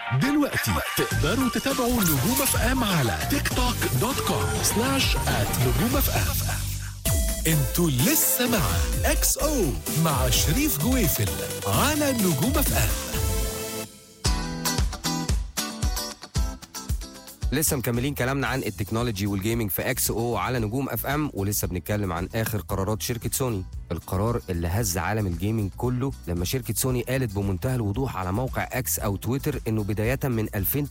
دلوقتي تقدروا تتابعوا نجوم اف ام على تيك توك دوت كوم سلاش ات نجوم اف ام انتوا لسه مع اكس او مع شريف جويفل على نجوم اف ام لسه مكملين كلامنا عن التكنولوجي والجيمنج في اكس او على نجوم اف ام ولسه بنتكلم عن اخر قرارات شركه سوني القرار اللي هز عالم الجيمنج كله لما شركه سوني قالت بمنتهى الوضوح على موقع اكس او تويتر انه بدايه من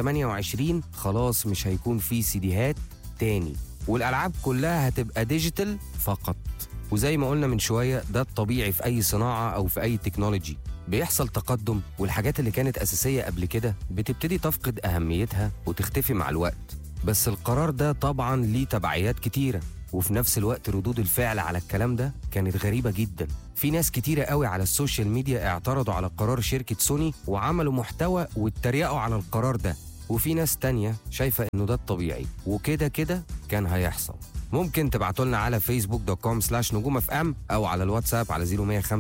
2028 خلاص مش هيكون في سيديهات تاني والالعاب كلها هتبقى ديجيتال فقط وزي ما قلنا من شويه ده الطبيعي في اي صناعه او في اي تكنولوجي بيحصل تقدم والحاجات اللي كانت اساسيه قبل كده بتبتدي تفقد اهميتها وتختفي مع الوقت بس القرار ده طبعا ليه تبعيات كتيره وفي نفس الوقت ردود الفعل على الكلام ده كانت غريبه جدا في ناس كتيرة قوي على السوشيال ميديا اعترضوا على قرار شركة سوني وعملوا محتوى واتريقوا على القرار ده وفي ناس تانية شايفة انه ده الطبيعي وكده كده كان هيحصل ممكن تبعتوا لنا على فيسبوك دوت كوم سلاش نجوم اف ام او على الواتساب على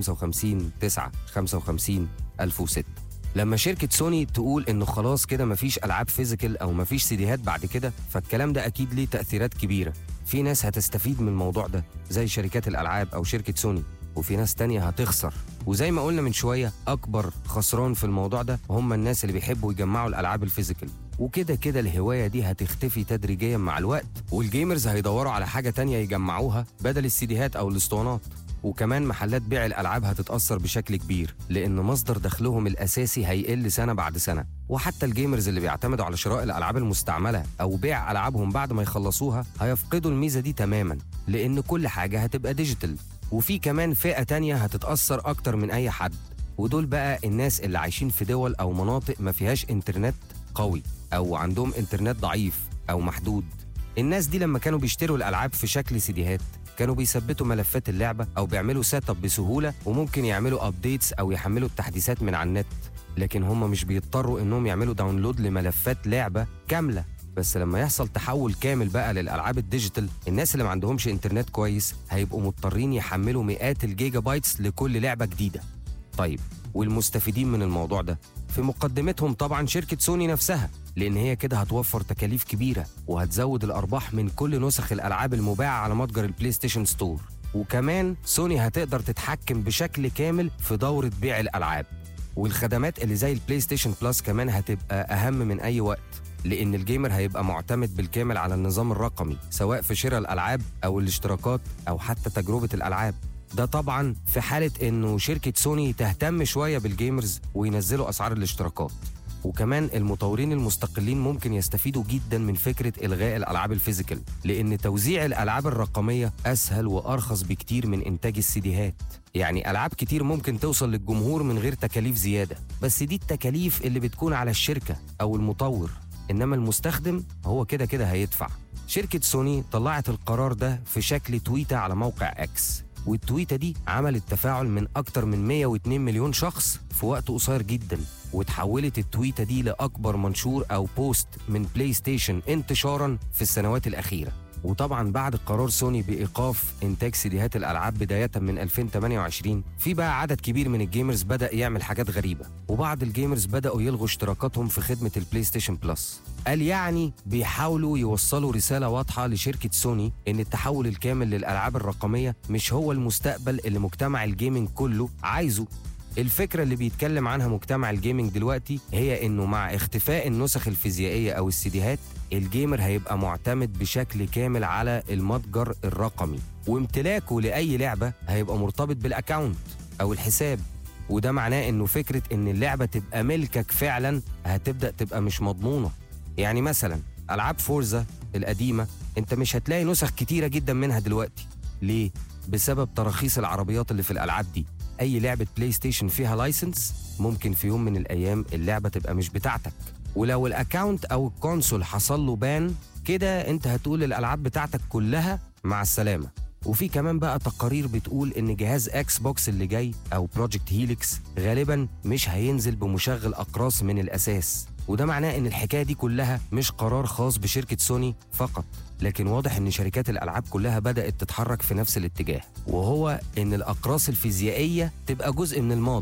0155 9 55 1006 لما شركة سوني تقول انه خلاص كده مفيش العاب فيزيكال او مفيش سيديهات بعد كده فالكلام ده اكيد ليه تأثيرات كبيرة في ناس هتستفيد من الموضوع ده زي شركات الالعاب او شركة سوني وفي ناس تانية هتخسر وزي ما قلنا من شوية أكبر خسران في الموضوع ده هم الناس اللي بيحبوا يجمعوا الألعاب الفيزيكال وكده كده الهواية دي هتختفي تدريجيا مع الوقت والجيمرز هيدوروا على حاجة تانية يجمعوها بدل السيديهات أو الاسطوانات وكمان محلات بيع الألعاب هتتأثر بشكل كبير لأن مصدر دخلهم الأساسي هيقل سنة بعد سنة وحتى الجيمرز اللي بيعتمدوا على شراء الألعاب المستعملة أو بيع ألعابهم بعد ما يخلصوها هيفقدوا الميزة دي تماما لأن كل حاجة هتبقى ديجيتال وفي كمان فئة تانية هتتأثر أكتر من أي حد ودول بقى الناس اللي عايشين في دول أو مناطق ما فيهاش إنترنت قوي أو عندهم إنترنت ضعيف أو محدود الناس دي لما كانوا بيشتروا الألعاب في شكل سيديهات كانوا بيثبتوا ملفات اللعبة أو بيعملوا سيت اب بسهولة وممكن يعملوا أبديتس أو يحملوا التحديثات من على النت لكن هم مش بيضطروا إنهم يعملوا داونلود لملفات لعبة كاملة بس لما يحصل تحول كامل بقى للالعاب الديجيتال الناس اللي ما عندهمش انترنت كويس هيبقوا مضطرين يحملوا مئات الجيجا بايتس لكل لعبه جديده طيب والمستفيدين من الموضوع ده في مقدمتهم طبعا شركه سوني نفسها لان هي كده هتوفر تكاليف كبيره وهتزود الارباح من كل نسخ الالعاب المباعه على متجر البلاي ستيشن ستور وكمان سوني هتقدر تتحكم بشكل كامل في دوره بيع الالعاب والخدمات اللي زي البلاي ستيشن بلس كمان هتبقى اهم من اي وقت لان الجيمر هيبقى معتمد بالكامل على النظام الرقمي سواء في شراء الالعاب او الاشتراكات او حتى تجربه الالعاب ده طبعا في حاله انه شركه سوني تهتم شويه بالجيمرز وينزلوا اسعار الاشتراكات وكمان المطورين المستقلين ممكن يستفيدوا جدا من فكره الغاء الالعاب الفيزيكال لان توزيع الالعاب الرقميه اسهل وارخص بكتير من انتاج السيديهات يعني العاب كتير ممكن توصل للجمهور من غير تكاليف زياده بس دي التكاليف اللي بتكون على الشركه او المطور انما المستخدم هو كده كده هيدفع شركة سوني طلعت القرار ده في شكل تويتة على موقع اكس والتويتة دي عملت تفاعل من أكتر من 102 مليون شخص في وقت قصير جدا وتحولت التويتة دي لأكبر منشور أو بوست من بلاي ستيشن انتشارا في السنوات الأخيرة وطبعا بعد قرار سوني بايقاف انتاج سيديهات الالعاب بدايه من 2028 في بقى عدد كبير من الجيمرز بدا يعمل حاجات غريبه وبعض الجيمرز بداوا يلغوا اشتراكاتهم في خدمه البلاي ستيشن بلس قال يعني بيحاولوا يوصلوا رساله واضحه لشركه سوني ان التحول الكامل للالعاب الرقميه مش هو المستقبل اللي مجتمع الجيمنج كله عايزه الفكرة اللي بيتكلم عنها مجتمع الجيمنج دلوقتي هي انه مع اختفاء النسخ الفيزيائية او السيديهات الجيمر هيبقى معتمد بشكل كامل على المتجر الرقمي وامتلاكه لأي لعبة هيبقى مرتبط بالاكاونت او الحساب وده معناه انه فكرة ان اللعبة تبقى ملكك فعلا هتبدأ تبقى مش مضمونة يعني مثلا العاب فورزا القديمة انت مش هتلاقي نسخ كتيرة جدا منها دلوقتي ليه؟ بسبب تراخيص العربيات اللي في الالعاب دي اي لعبه بلاي ستيشن فيها لايسنس ممكن في يوم من الايام اللعبه تبقى مش بتاعتك ولو الاكاونت او الكونسول حصل له بان كده انت هتقول الالعاب بتاعتك كلها مع السلامه وفي كمان بقى تقارير بتقول ان جهاز اكس بوكس اللي جاي او بروجكت هيليكس غالبا مش هينزل بمشغل اقراص من الاساس وده معناه ان الحكايه دي كلها مش قرار خاص بشركه سوني فقط لكن واضح ان شركات الالعاب كلها بدات تتحرك في نفس الاتجاه وهو ان الاقراص الفيزيائيه تبقى جزء من الماضي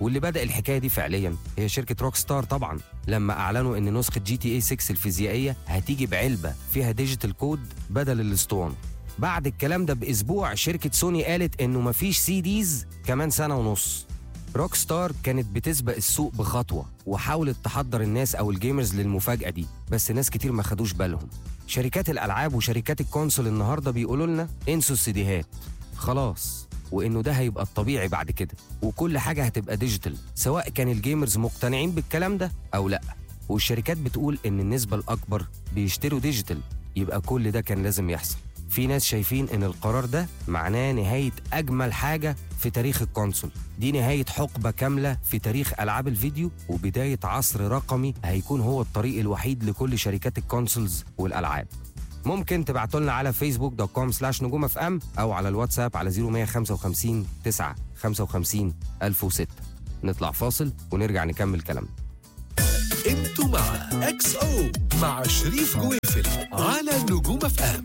واللي بدأ الحكاية دي فعليا هي شركة روك ستار طبعا لما أعلنوا إن نسخة جي تي اي 6 الفيزيائية هتيجي بعلبة فيها ديجيتال كود بدل الاسطوانة بعد الكلام ده بأسبوع شركة سوني قالت إنه مفيش سي ديز كمان سنة ونص روك ستار كانت بتسبق السوق بخطوة وحاولت تحضر الناس أو الجيمرز للمفاجأة دي بس ناس كتير ما خدوش بالهم شركات الألعاب وشركات الكونسول النهاردة بيقولوا لنا انسوا السيديهات خلاص وانه ده هيبقى الطبيعي بعد كده وكل حاجه هتبقى ديجيتال سواء كان الجيمرز مقتنعين بالكلام ده او لا والشركات بتقول ان النسبه الاكبر بيشتروا ديجيتال يبقى كل ده كان لازم يحصل في ناس شايفين ان القرار ده معناه نهايه اجمل حاجه في تاريخ الكونسول دي نهايه حقبه كامله في تاريخ العاب الفيديو وبدايه عصر رقمي هيكون هو الطريق الوحيد لكل شركات الكونسولز والالعاب ممكن تبعتوا لنا على فيسبوك دوت كوم سلاش نجوم اف ام او على الواتساب على 0155 9 55 1006 نطلع فاصل ونرجع نكمل كلامنا انتوا مع اكس او مع شريف جويفل على نجوم اف ام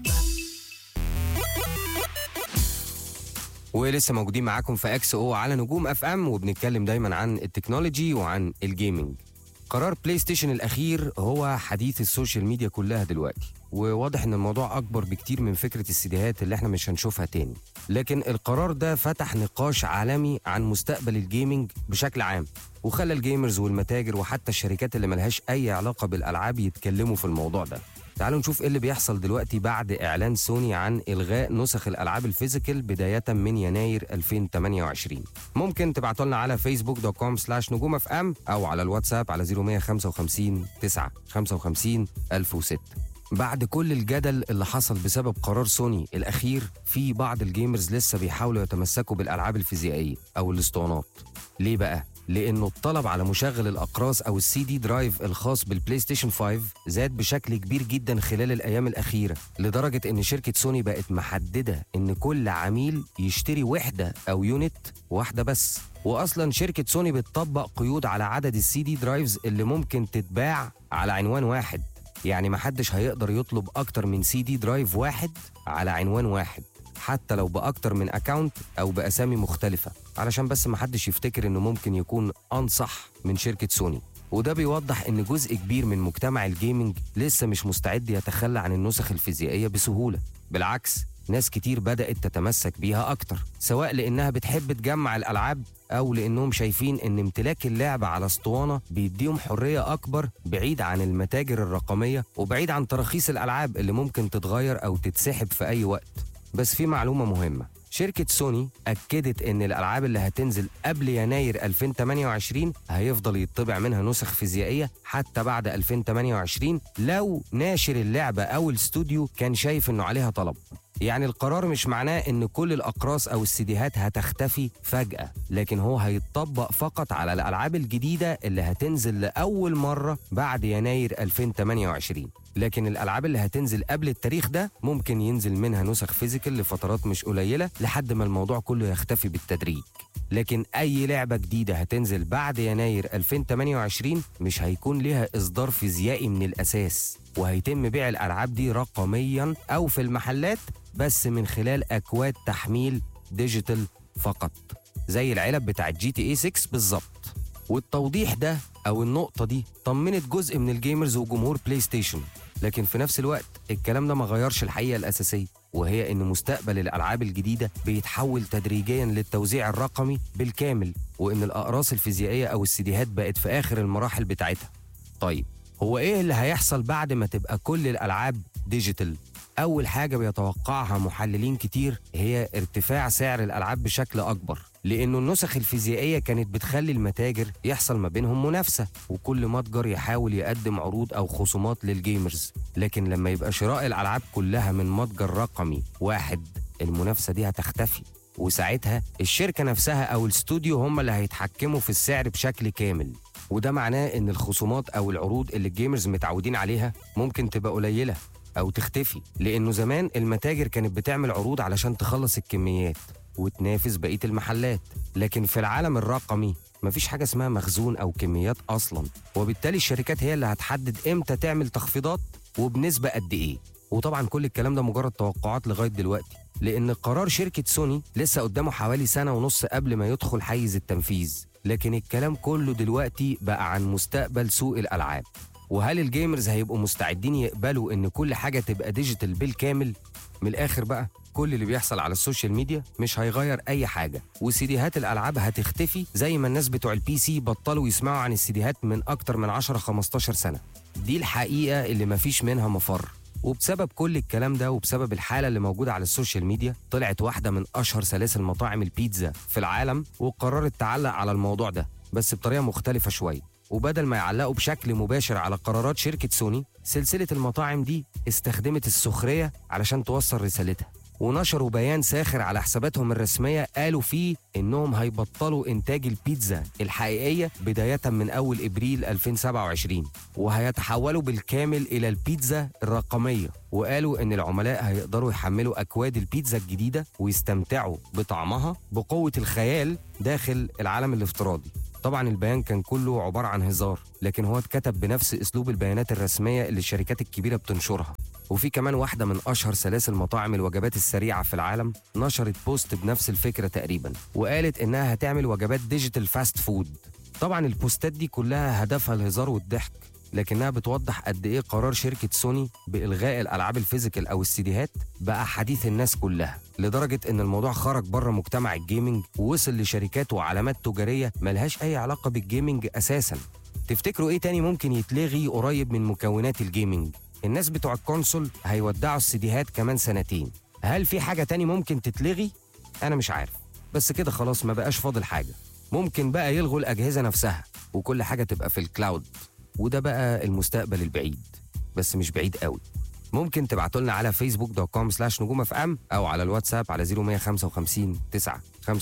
ولسه موجودين معاكم في اكس او على نجوم اف ام وبنتكلم دايما عن التكنولوجي وعن الجيمنج قرار بلاي ستيشن الاخير هو حديث السوشيال ميديا كلها دلوقتي وواضح ان الموضوع اكبر بكتير من فكره السيديهات اللي احنا مش هنشوفها تاني لكن القرار ده فتح نقاش عالمي عن مستقبل الجيمنج بشكل عام وخلى الجيمرز والمتاجر وحتى الشركات اللي ملهاش اي علاقه بالالعاب يتكلموا في الموضوع ده تعالوا نشوف ايه اللي بيحصل دلوقتي بعد اعلان سوني عن الغاء نسخ الالعاب الفيزيكال بدايه من يناير 2028 ممكن تبعتوا لنا على فيسبوك دوت كوم سلاش نجوم اف ام او على الواتساب على 0155 9 55 1006 بعد كل الجدل اللي حصل بسبب قرار سوني الاخير في بعض الجيمرز لسه بيحاولوا يتمسكوا بالالعاب الفيزيائيه او الاسطوانات ليه بقى لانه الطلب على مشغل الاقراص او السي دي درايف الخاص بالبلاي ستيشن 5 زاد بشكل كبير جدا خلال الايام الاخيره لدرجه ان شركه سوني بقت محدده ان كل عميل يشتري وحده او يونت واحده بس واصلا شركه سوني بتطبق قيود على عدد السي دي درايفز اللي ممكن تتباع على عنوان واحد يعني محدش هيقدر يطلب اكتر من سي دي درايف واحد على عنوان واحد حتى لو باكتر من اكاونت او باسامي مختلفه علشان بس محدش يفتكر انه ممكن يكون انصح من شركه سوني وده بيوضح ان جزء كبير من مجتمع الجيمنج لسه مش مستعد يتخلى عن النسخ الفيزيائيه بسهوله بالعكس ناس كتير بدأت تتمسك بيها أكتر سواء لأنها بتحب تجمع الألعاب أو لأنهم شايفين إن امتلاك اللعبة على اسطوانة بيديهم حرية أكبر بعيد عن المتاجر الرقمية وبعيد عن تراخيص الألعاب اللي ممكن تتغير أو تتسحب في أي وقت بس في معلومة مهمة شركة سوني أكدت إن الألعاب اللي هتنزل قبل يناير 2028 هيفضل يطبع منها نسخ فيزيائية حتى بعد 2028 لو ناشر اللعبة أو الاستوديو كان شايف إنه عليها طلب يعني القرار مش معناه ان كل الاقراص او السيديهات هتختفي فجاه لكن هو هيتطبق فقط على الالعاب الجديده اللي هتنزل لاول مره بعد يناير 2028 لكن الالعاب اللي هتنزل قبل التاريخ ده ممكن ينزل منها نسخ فيزيكال لفترات مش قليله لحد ما الموضوع كله يختفي بالتدريج لكن اي لعبه جديده هتنزل بعد يناير 2028 مش هيكون ليها اصدار فيزيائي من الاساس وهيتم بيع الالعاب دي رقميا او في المحلات بس من خلال اكواد تحميل ديجيتال فقط زي العلب بتاعت جي تي اي 6 بالظبط والتوضيح ده او النقطه دي طمنت جزء من الجيمرز وجمهور بلاي ستيشن لكن في نفس الوقت الكلام ده ما غيرش الحقيقه الاساسيه وهي ان مستقبل الالعاب الجديده بيتحول تدريجيا للتوزيع الرقمي بالكامل وان الاقراص الفيزيائيه او السيديهات بقت في اخر المراحل بتاعتها طيب هو ايه اللي هيحصل بعد ما تبقى كل الالعاب ديجيتال اول حاجه بيتوقعها محللين كتير هي ارتفاع سعر الالعاب بشكل اكبر لانه النسخ الفيزيائيه كانت بتخلي المتاجر يحصل ما بينهم منافسه وكل متجر يحاول يقدم عروض او خصومات للجيمرز لكن لما يبقى شراء الالعاب كلها من متجر رقمي واحد المنافسه دي هتختفي وساعتها الشركه نفسها او الاستوديو هم اللي هيتحكموا في السعر بشكل كامل وده معناه ان الخصومات او العروض اللي الجيمرز متعودين عليها ممكن تبقى قليله او تختفي لانه زمان المتاجر كانت بتعمل عروض علشان تخلص الكميات وتنافس بقيه المحلات لكن في العالم الرقمي مفيش حاجه اسمها مخزون او كميات اصلا وبالتالي الشركات هي اللي هتحدد امتى تعمل تخفيضات وبنسبه قد ايه وطبعا كل الكلام ده مجرد توقعات لغايه دلوقتي لان قرار شركه سوني لسه قدامه حوالي سنه ونص قبل ما يدخل حيز التنفيذ لكن الكلام كله دلوقتي بقى عن مستقبل سوق الألعاب وهل الجيمرز هيبقوا مستعدين يقبلوا ان كل حاجة تبقى ديجيتال بالكامل من الآخر بقى كل اللي بيحصل على السوشيال ميديا مش هيغير اي حاجه وسيديهات الالعاب هتختفي زي ما الناس بتوع البي سي بطلوا يسمعوا عن السيديهات من اكتر من 10 15 سنه دي الحقيقه اللي مفيش منها مفر وبسبب كل الكلام ده وبسبب الحاله اللي موجوده على السوشيال ميديا طلعت واحده من اشهر سلاسل مطاعم البيتزا في العالم وقررت تعلق على الموضوع ده بس بطريقه مختلفه شويه وبدل ما يعلقوا بشكل مباشر على قرارات شركه سوني سلسله المطاعم دي استخدمت السخريه علشان توصل رسالتها ونشروا بيان ساخر على حساباتهم الرسميه قالوا فيه انهم هيبطلوا انتاج البيتزا الحقيقيه بدايه من اول ابريل 2027 وهيتحولوا بالكامل الى البيتزا الرقميه وقالوا ان العملاء هيقدروا يحملوا اكواد البيتزا الجديده ويستمتعوا بطعمها بقوه الخيال داخل العالم الافتراضي طبعا البيان كان كله عباره عن هزار لكن هو اتكتب بنفس اسلوب البيانات الرسميه اللي الشركات الكبيره بتنشرها وفي كمان واحدة من أشهر سلاسل مطاعم الوجبات السريعة في العالم نشرت بوست بنفس الفكرة تقريبا وقالت إنها هتعمل وجبات ديجيتال فاست فود طبعا البوستات دي كلها هدفها الهزار والضحك لكنها بتوضح قد ايه قرار شركه سوني بالغاء الالعاب الفيزيكال او السيديهات بقى حديث الناس كلها لدرجه ان الموضوع خرج بره مجتمع الجيمنج ووصل لشركات وعلامات تجاريه ملهاش اي علاقه بالجيمنج اساسا تفتكروا ايه تاني ممكن يتلغي قريب من مكونات الجيمنج الناس بتوع الكونسول هيودعوا السيديهات كمان سنتين هل في حاجه تاني ممكن تتلغي انا مش عارف بس كده خلاص ما بقاش فاضل حاجه ممكن بقى يلغوا الاجهزه نفسها وكل حاجه تبقى في الكلاود وده بقى المستقبل البعيد بس مش بعيد قوي ممكن تبعتوا لنا على فيسبوك دوت كوم سلاش نجوم اف ام او على الواتساب على 0155 9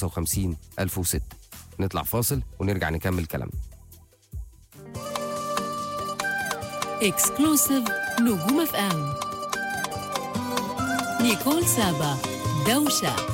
55 1006 نطلع فاصل ونرجع نكمل كلامنا اكسكلوسيف نجوم اف ام نيكول سابا دوشه